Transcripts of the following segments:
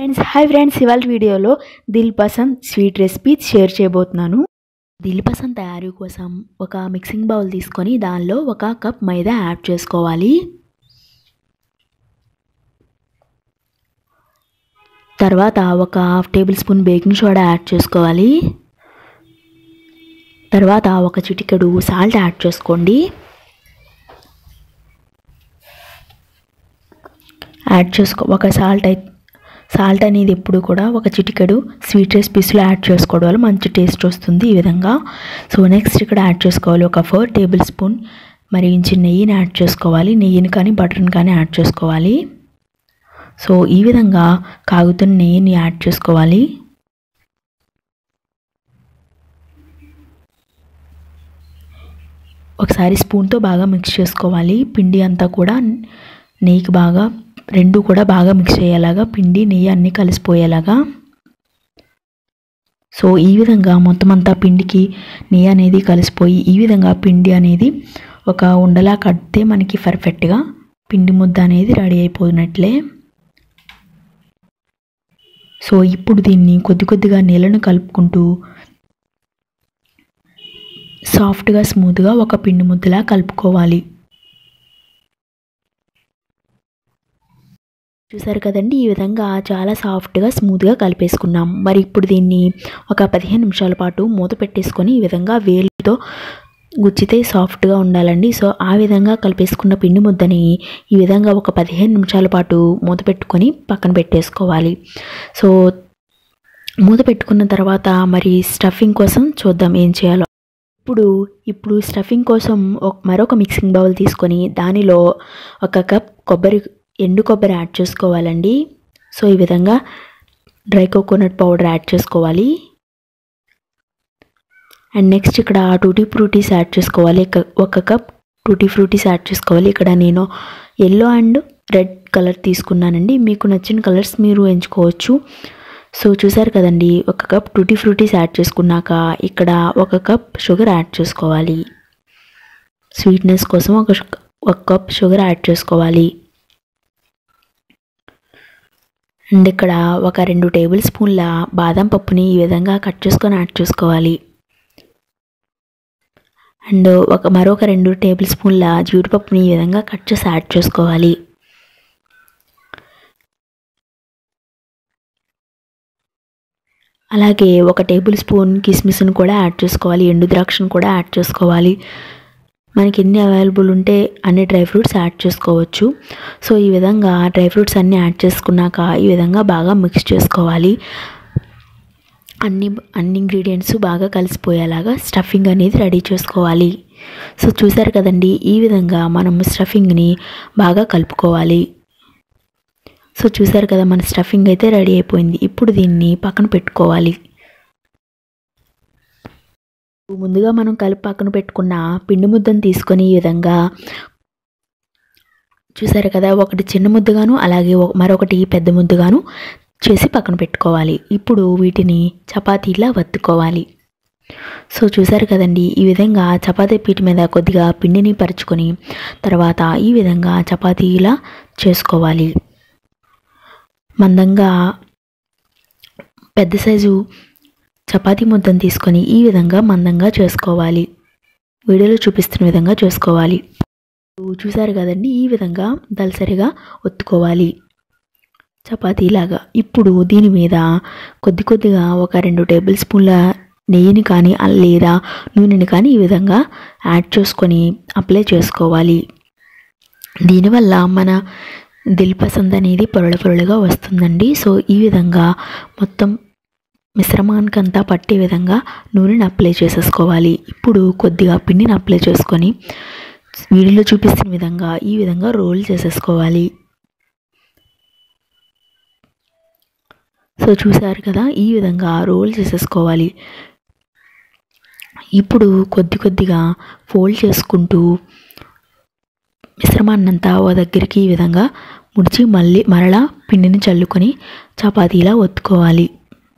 friends hi friends ఇవాళ వీడియోలో Dil Pasand sweet recipe share చేయబోతున్నాను దిల్ పసంద్ తయారీ కోసం ఒక మిక్సింగ్ బౌల్ తీసుకొని దానిలో ఒక కప్ మైదా యాడ్ చేసుకోవాలి తర్వాత ఒక half tablespoon baking soda add చేసుకోవాలి తర్వాత ఒక చిటికెడు సాల్ట్ యాడ్ చేసుకోండి యాడ్ చేసుకో ఒక సాల్ట్ అయితే సాల్ట్ అనేది ఎప్పుడు కూడా ఒక చిటికెడు స్వీట్ రెసిపీస్లో యాడ్ చేసుకోవడం వల్ల మంచి టేస్ట్ వస్తుంది ఈ విధంగా సో నెక్స్ట్ ఇక్కడ యాడ్ చేసుకోవాలి ఒక ఫోర్ టేబుల్ స్పూన్ మరిగించిన నెయ్యిని యాడ్ చేసుకోవాలి నెయ్యిని కానీ బటర్ని కానీ యాడ్ చేసుకోవాలి సో ఈ విధంగా కాగుతున్న నెయ్యిని యాడ్ చేసుకోవాలి ఒకసారి స్పూన్తో బాగా మిక్స్ చేసుకోవాలి పిండి అంతా కూడా నెయ్యికి బాగా రెండు కూడా బాగా మిక్స్ అయ్యేలాగా పిండి నెయ్యి అన్నీ కలిసిపోయేలాగా సో ఈ విధంగా మొత్తం అంతా పిండికి నెయ్యి అనేది కలిసిపోయి ఈ విధంగా పిండి అనేది ఒక ఉండలా కడితే మనకి పర్ఫెక్ట్గా పిండి ముద్ద అనేది రెడీ అయిపోయినట్లే సో ఇప్పుడు దీన్ని కొద్ది కొద్దిగా నీళ్ళను కలుపుకుంటూ సాఫ్ట్గా స్మూత్గా ఒక పిండి ముద్దలా కలుపుకోవాలి చూసారు కదండి ఈ విధంగా చాలా సాఫ్ట్గా స్మూత్గా కలిపేసుకున్నాం మరి ఇప్పుడు దీన్ని ఒక పదిహేను నిమిషాల పాటు మూత పెట్టేసుకొని ఈ విధంగా వేలితో గుచ్చితే సాఫ్ట్గా ఉండాలండి సో ఆ విధంగా కలిపేసుకున్న పిండి ముద్దని ఈ విధంగా ఒక పదిహేను నిమిషాల పాటు మూత పెట్టుకొని పక్కన పెట్టేసుకోవాలి సో మూత పెట్టుకున్న తర్వాత మరి స్టఫింగ్ కోసం చూద్దాం ఏం చేయాలో ఇప్పుడు ఇప్పుడు స్టఫింగ్ కోసం మరొక మిక్సింగ్ బౌల్ తీసుకొని దానిలో ఒక కప్ కొబ్బరి ఎండు కొబ్బరి యాడ్ చేసుకోవాలండి సో ఈ విధంగా డ్రై కోకోనట్ పౌడర్ యాడ్ చేసుకోవాలి అండ్ నెక్స్ట్ ఇక్కడ టూటీ ఫ్రూటీస్ యాడ్ చేసుకోవాలి ఒక కప్ టూటీ ఫ్రూటీస్ యాడ్ చేసుకోవాలి ఇక్కడ నేను ఎల్లో అండ్ రెడ్ కలర్ తీసుకున్నానండి మీకు నచ్చిన కలర్స్ మీరు ఎంచుకోవచ్చు సో చూసారు కదండి ఒక కప్ టూటీ ఫ్రూటీస్ యాడ్ చేసుకున్నాక ఇక్కడ ఒక కప్ షుగర్ యాడ్ చేసుకోవాలి స్వీట్నెస్ కోసం ఒక ఒక కప్ షుగర్ యాడ్ చేసుకోవాలి అండ్ ఇక్కడ ఒక రెండు టేబుల్ స్పూన్ల బాదం పప్పుని ఈ విధంగా కట్ చేసుకొని యాడ్ చేసుకోవాలి అండ్ ఒక మరొక రెండు టేబుల్ స్పూన్ల జీడిపప్పుని ఈ విధంగా కట్ చేసి యాడ్ చేసుకోవాలి అలాగే ఒక టేబుల్ స్పూన్ కిస్మిస్ని కూడా యాడ్ చేసుకోవాలి ఎండు ద్రాక్షను కూడా యాడ్ చేసుకోవాలి మనకి ఎన్ని అవైలబుల్ ఉంటే అన్ని డ్రై ఫ్రూట్స్ యాడ్ చేసుకోవచ్చు సో ఈ విధంగా డ్రై ఫ్రూట్స్ అన్నీ యాడ్ చేసుకున్నాక ఈ విధంగా బాగా మిక్స్ చేసుకోవాలి అన్ని అన్ని ఇంగ్రీడియంట్స్ బాగా కలిసిపోయేలాగా స్టఫింగ్ అనేది రెడీ చేసుకోవాలి సో చూసారు కదండి ఈ విధంగా మనం స్టఫింగ్ని బాగా కలుపుకోవాలి సో చూసారు కదా మన స్టఫింగ్ అయితే రెడీ అయిపోయింది ఇప్పుడు దీన్ని పక్కన పెట్టుకోవాలి ముందుగా మనం కలిపి పక్కన పెట్టుకున్న పిండి ముద్దను తీసుకొని ఈ విధంగా చూసారు కదా ఒకటి చిన్న ముద్దగాను అలాగే మరొకటి పెద్ద ముద్దగాను చేసి పక్కన పెట్టుకోవాలి ఇప్పుడు వీటిని చపాతీలా వత్తుకోవాలి సో చూసారు కదండి ఈ విధంగా చపాతీ పీట మీద కొద్దిగా పిండిని పరుచుకొని తర్వాత ఈ విధంగా చపాతీలా చేసుకోవాలి మందంగా పెద్ద సైజు చపాతీ ముద్దను తీసుకొని ఈ విధంగా మందంగా చేసుకోవాలి వీడియోలో చూపిస్తున్న విధంగా చేసుకోవాలి చూసారు కదండి ఈ విధంగా దలసరిగా ఒత్తుకోవాలి చపాతీలాగా ఇప్పుడు దీని మీద కొద్ది కొద్దిగా ఒక రెండు టేబుల్ స్పూన్ల నెయ్యిని కానీ లేదా నూనెని కానీ ఈ విధంగా యాడ్ చేసుకొని అప్లై చేసుకోవాలి దీనివల్ల మన దిల్ పసంద్ అనేది పొరల పొరలుగా వస్తుందండి సో ఈ విధంగా మొత్తం మిశ్రమానికంతా పట్టే విధంగా నూనెని అప్లై చేసేసుకోవాలి ఇప్పుడు కొద్దిగా పిండిని అప్లై చేసుకొని వీడియోలో చూపిస్తున్న విధంగా ఈ విధంగా రోల్ చేసేసుకోవాలి సో చూసారు కదా ఈ విధంగా రోల్ చేసేసుకోవాలి ఇప్పుడు కొద్ది కొద్దిగా ఫోల్డ్ చేసుకుంటూ మిశ్రమాన్నంతా ఓ దగ్గరికి ఈ విధంగా ముడిచి మళ్ళీ మరలా పిండిని చల్లుకొని చపాతీలా ఒత్తుకోవాలి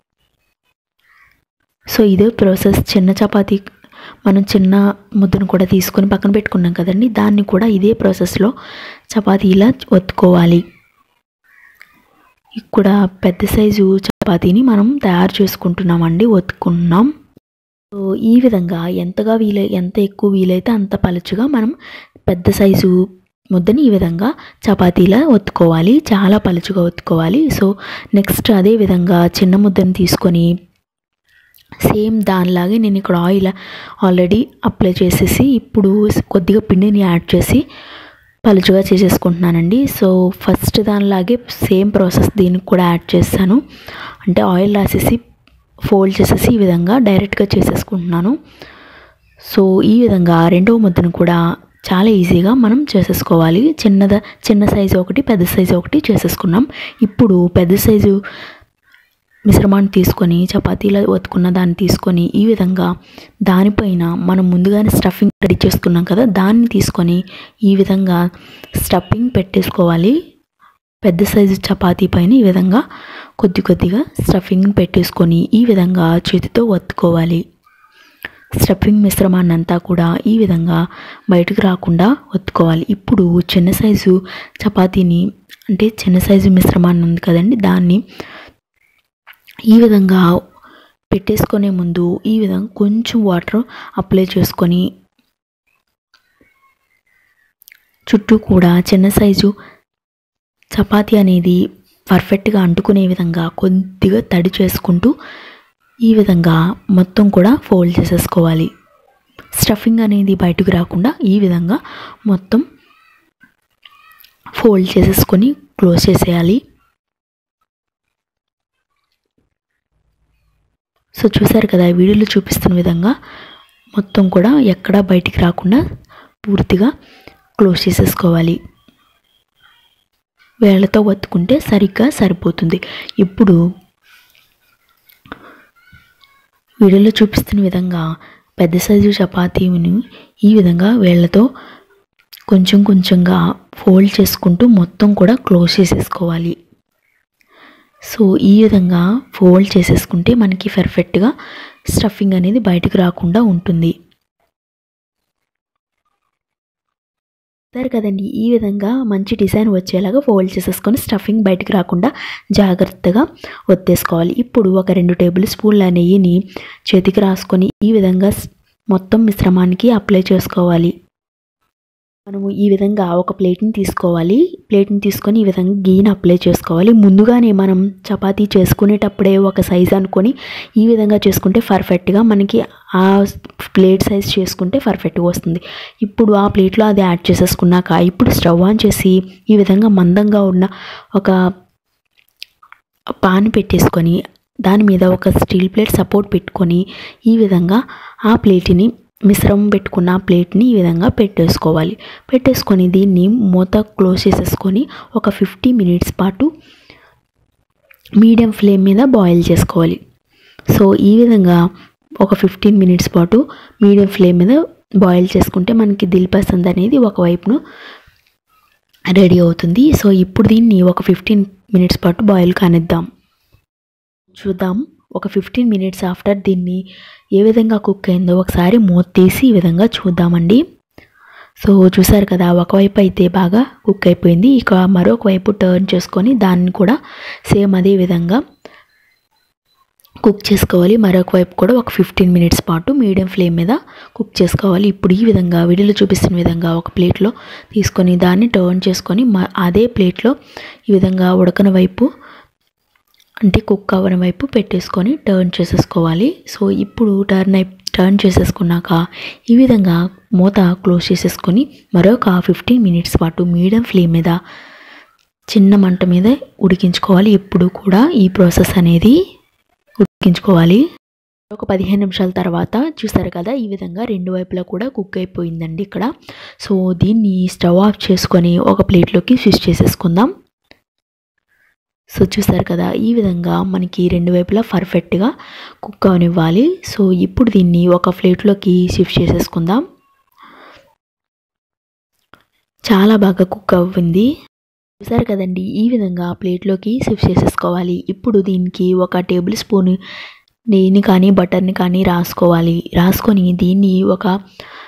సో ఇదే ప్రాసెస్ చిన్న చపాతీ మనం చిన్న ముద్దను కూడా తీసుకొని పక్కన పెట్టుకున్నాం కదండి దాన్ని కూడా ఇదే ప్రాసెస్లో చపాతీలా ఒత్తుకోవాలి ఇక్కడ పెద్ద సైజు చపాతీని మనం తయారు చేసుకుంటున్నామండి ఒత్తుకున్నాం సో ఈ విధంగా ఎంతగా వీలై ఎంత ఎక్కువ వీలైతే అంత పలుచగా మనం పెద్ద సైజు ముద్దని ఈ విధంగా చపాతీలా ఒత్తుకోవాలి చాలా పలుచుగా ఒత్తుకోవాలి సో నెక్స్ట్ అదే విధంగా చిన్న ముద్దను తీసుకొని సేమ్ దానిలాగే నేను ఇక్కడ ఆయిల్ ఆల్రెడీ అప్లై చేసేసి ఇప్పుడు కొద్దిగా పిండిని యాడ్ చేసి పలుచుగా చేసేసుకుంటున్నానండి సో ఫస్ట్ దానిలాగే సేమ్ ప్రాసెస్ దీనికి కూడా యాడ్ చేస్తాను అంటే ఆయిల్ రాసేసి ఫోల్డ్ చేసేసి ఈ విధంగా డైరెక్ట్గా చేసేసుకుంటున్నాను సో ఈ విధంగా రెండవ ముద్దను కూడా చాలా ఈజీగా మనం చేసేసుకోవాలి చిన్నద చిన్న సైజు ఒకటి పెద్ద సైజు ఒకటి చేసేసుకున్నాం ఇప్పుడు పెద్ద సైజు మిశ్రమాన్ని తీసుకొని చపాతీలో ఒత్తుకున్న దాన్ని తీసుకొని ఈ విధంగా దానిపైన మనం ముందుగానే స్టఫింగ్ రెడీ చేసుకున్నాం కదా దాన్ని తీసుకొని ఈ విధంగా స్టఫింగ్ పెట్టేసుకోవాలి పెద్ద సైజు చపాతీ పైన ఈ విధంగా కొద్ది కొద్దిగా స్టఫింగ్ పెట్టేసుకొని ఈ విధంగా చేతితో ఒత్తుకోవాలి స్టఫింగ్ మిశ్రమాన్ని అంతా కూడా ఈ విధంగా బయటకు రాకుండా ఒత్తుకోవాలి ఇప్పుడు చిన్న సైజు చపాతీని అంటే చిన్న సైజు మిశ్రమాన్ని ఉంది కదండి దాన్ని ఈ విధంగా పెట్టేసుకునే ముందు ఈ విధంగా కొంచెం వాటర్ అప్లై చేసుకొని చుట్టూ కూడా చిన్న సైజు చపాతీ అనేది పర్ఫెక్ట్గా అంటుకునే విధంగా కొద్దిగా తడి చేసుకుంటూ ఈ విధంగా మొత్తం కూడా ఫోల్డ్ చేసేసుకోవాలి స్టఫింగ్ అనేది బయటకు రాకుండా ఈ విధంగా మొత్తం ఫోల్డ్ చేసేసుకొని క్లోజ్ చేసేయాలి సో చూసారు కదా ఈ వీడియోలో చూపిస్తున్న విధంగా మొత్తం కూడా ఎక్కడా బయటికి రాకుండా పూర్తిగా క్లోజ్ చేసేసుకోవాలి వేళ్ళతో ఒత్తుకుంటే సరిగ్గా సరిపోతుంది ఇప్పుడు వీడియోలో చూపిస్తున్న విధంగా పెద్ద సైజు చపాతీని ఈ విధంగా వేళ్ళతో కొంచెం కొంచెంగా ఫోల్డ్ చేసుకుంటూ మొత్తం కూడా క్లోజ్ చేసేసుకోవాలి సో ఈ విధంగా ఫోల్డ్ చేసేసుకుంటే మనకి పర్ఫెక్ట్గా స్టఫింగ్ అనేది బయటకు రాకుండా ఉంటుంది సరే కదండి ఈ విధంగా మంచి డిజైన్ వచ్చేలాగా ఫోల్డ్ చేసేసుకొని స్టఫింగ్ బయటకు రాకుండా జాగ్రత్తగా ఒత్తేసుకోవాలి ఇప్పుడు ఒక రెండు టేబుల్ స్పూన్ల నెయ్యిని చేతికి రాసుకొని ఈ విధంగా మొత్తం మిశ్రమానికి అప్లై చేసుకోవాలి మనము ఈ విధంగా ఒక ప్లేట్ని తీసుకోవాలి ప్లేట్ని తీసుకొని ఈ విధంగా గీని అప్లై చేసుకోవాలి ముందుగానే మనం చపాతీ చేసుకునేటప్పుడే ఒక సైజ్ అనుకొని ఈ విధంగా చేసుకుంటే పర్ఫెక్ట్గా మనకి ఆ ప్లేట్ సైజ్ చేసుకుంటే పర్ఫెక్ట్గా వస్తుంది ఇప్పుడు ఆ ప్లేట్లో అది యాడ్ చేసేసుకున్నాక ఇప్పుడు స్టవ్ ఆన్ చేసి ఈ విధంగా మందంగా ఉన్న ఒక పాన్ పెట్టేసుకొని దాని మీద ఒక స్టీల్ ప్లేట్ సపోర్ట్ పెట్టుకొని ఈ విధంగా ఆ ప్లేట్ని మిశ్రమం పెట్టుకున్న ప్లేట్ని ఈ విధంగా పెట్టేసుకోవాలి పెట్టేసుకొని దీన్ని మూత క్లోజ్ చేసేసుకొని ఒక ఫిఫ్టీ మినిట్స్ పాటు మీడియం ఫ్లేమ్ మీద బాయిల్ చేసుకోవాలి సో ఈ విధంగా ఒక ఫిఫ్టీన్ మినిట్స్ పాటు మీడియం ఫ్లేమ్ మీద బాయిల్ చేసుకుంటే మనకి దిల్ పసంద్ అనేది ఒకవైపును రెడీ అవుతుంది సో ఇప్పుడు దీన్ని ఒక ఫిఫ్టీన్ మినిట్స్ పాటు బాయిల్ కానిద్దాం చూద్దాం ఒక ఫిఫ్టీన్ మినిట్స్ ఆఫ్టర్ దీన్ని ఏ విధంగా కుక్ అయిందో ఒకసారి మూత తీసి ఈ విధంగా చూద్దామండి సో చూసారు కదా ఒకవైపు అయితే బాగా కుక్ అయిపోయింది ఇక మరొక వైపు టర్న్ చేసుకొని దాన్ని కూడా సేమ్ అదే విధంగా కుక్ చేసుకోవాలి మరొక వైపు కూడా ఒక ఫిఫ్టీన్ మినిట్స్ పాటు మీడియం ఫ్లేమ్ మీద కుక్ చేసుకోవాలి ఇప్పుడు ఈ విధంగా వీడియోలో చూపిస్తున్న విధంగా ఒక ప్లేట్లో తీసుకొని దాన్ని టర్న్ చేసుకొని అదే ప్లేట్లో ఈ విధంగా ఉడకని వైపు అంటే కుక్ అవ్వని వైపు పెట్టేసుకొని టర్న్ చేసేసుకోవాలి సో ఇప్పుడు టర్న్ అయి టర్న్ చేసేసుకున్నాక ఈ విధంగా మూత క్లోజ్ చేసేసుకొని మరొక ఫిఫ్టీన్ మినిట్స్ పాటు మీడియం ఫ్లేమ్ మీద చిన్న మంట మీద ఉడికించుకోవాలి ఎప్పుడు కూడా ఈ ప్రాసెస్ అనేది ఉడికించుకోవాలి ఒక పదిహేను నిమిషాల తర్వాత చూసారు కదా ఈ విధంగా రెండు వైపులా కూడా కుక్ అయిపోయిందండి ఇక్కడ సో దీన్ని స్టవ్ ఆఫ్ చేసుకొని ఒక ప్లేట్లోకి స్విచ్ చేసేసుకుందాం సో చూసారు కదా ఈ విధంగా మనకి రెండు వైపులా పర్ఫెక్ట్గా కుక్ అవనివ్వాలి సో ఇప్పుడు దీన్ని ఒక ప్లేట్లోకి షిఫ్ట్ చేసేసుకుందాం చాలా బాగా కుక్ అవ్వింది చూసారు కదండి ఈ విధంగా ప్లేట్లోకి షిఫ్ట్ చేసేసుకోవాలి ఇప్పుడు దీనికి ఒక టేబుల్ స్పూన్ నెయ్యిని కానీ బటర్ని కానీ రాసుకోవాలి రాసుకొని దీన్ని ఒక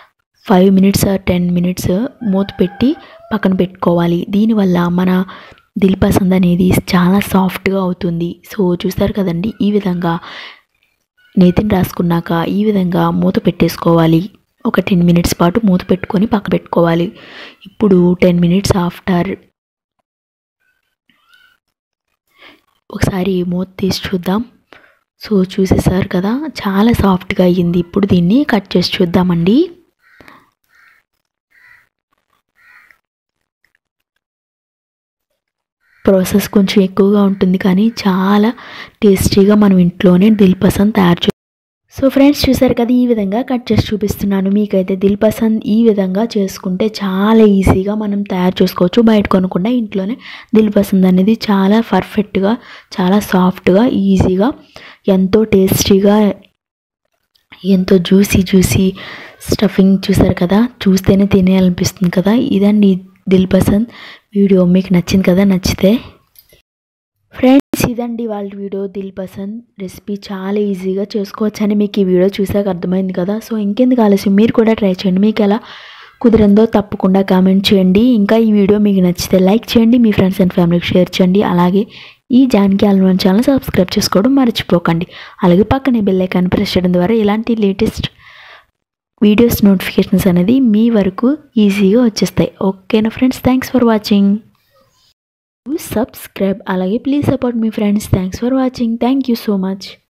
ఫైవ్ మినిట్స్ టెన్ మినిట్స్ మూత పెట్టి పక్కన పెట్టుకోవాలి దీనివల్ల మన దిల్ పసంద్ అనేది చాలా సాఫ్ట్గా అవుతుంది సో చూస్తారు కదండి ఈ విధంగా నేతిని రాసుకున్నాక ఈ విధంగా మూత పెట్టేసుకోవాలి ఒక టెన్ మినిట్స్ పాటు మూత పెట్టుకొని పక్క పెట్టుకోవాలి ఇప్పుడు టెన్ మినిట్స్ ఆఫ్టర్ ఒకసారి మూత తీసి చూద్దాం సో చూసేసారు కదా చాలా సాఫ్ట్గా అయ్యింది ఇప్పుడు దీన్ని కట్ చేసి చూద్దామండి ప్రాసెస్ కొంచెం ఎక్కువగా ఉంటుంది కానీ చాలా టేస్టీగా మనం ఇంట్లోనే దిల్ పసంద్ తయారు చే సో ఫ్రెండ్స్ చూసారు కదా ఈ విధంగా కట్ చేసి చూపిస్తున్నాను మీకైతే దిల్ పసంద్ ఈ విధంగా చేసుకుంటే చాలా ఈజీగా మనం తయారు చేసుకోవచ్చు బయట కొనకుండా ఇంట్లోనే దిల్ పసంద్ అనేది చాలా పర్ఫెక్ట్గా చాలా సాఫ్ట్గా ఈజీగా ఎంతో టేస్టీగా ఎంతో జ్యూసీ జ్యూసీ స్టఫింగ్ చూసారు కదా చూస్తేనే తినేయాలనిపిస్తుంది కదా ఇదండి దిల్ పసంద్ వీడియో మీకు నచ్చింది కదా నచ్చితే ఫ్రెండ్స్ ఇదండి వాళ్ళ వీడియో దిల్ పసంద్ రెసిపీ చాలా ఈజీగా చేసుకోవచ్చని మీకు ఈ వీడియో చూసాక అర్థమైంది కదా సో ఇంకెందుకు ఆలస్యం మీరు కూడా ట్రై చేయండి మీకు ఎలా కుదిరిందో తప్పకుండా కామెంట్ చేయండి ఇంకా ఈ వీడియో మీకు నచ్చితే లైక్ చేయండి మీ ఫ్రెండ్స్ అండ్ ఫ్యామిలీకి షేర్ చేయండి అలాగే ఈ జాన్కి ఆల్మన్ ఛానల్ సబ్స్క్రైబ్ చేసుకోవడం మర్చిపోకండి అలాగే పక్కనే బెల్ ఐకాన్ ప్రెస్ చేయడం ద్వారా ఇలాంటి లేటెస్ట్ వీడియోస్ నోటిఫికేషన్స్ అనేది మీ వరకు ఈజీగా వచ్చేస్తాయి ఓకేనా friends thanks for watching subscribe అలాగే ప్లీజ్ సపోర్ట్ మీ friends thanks for watching thank you so much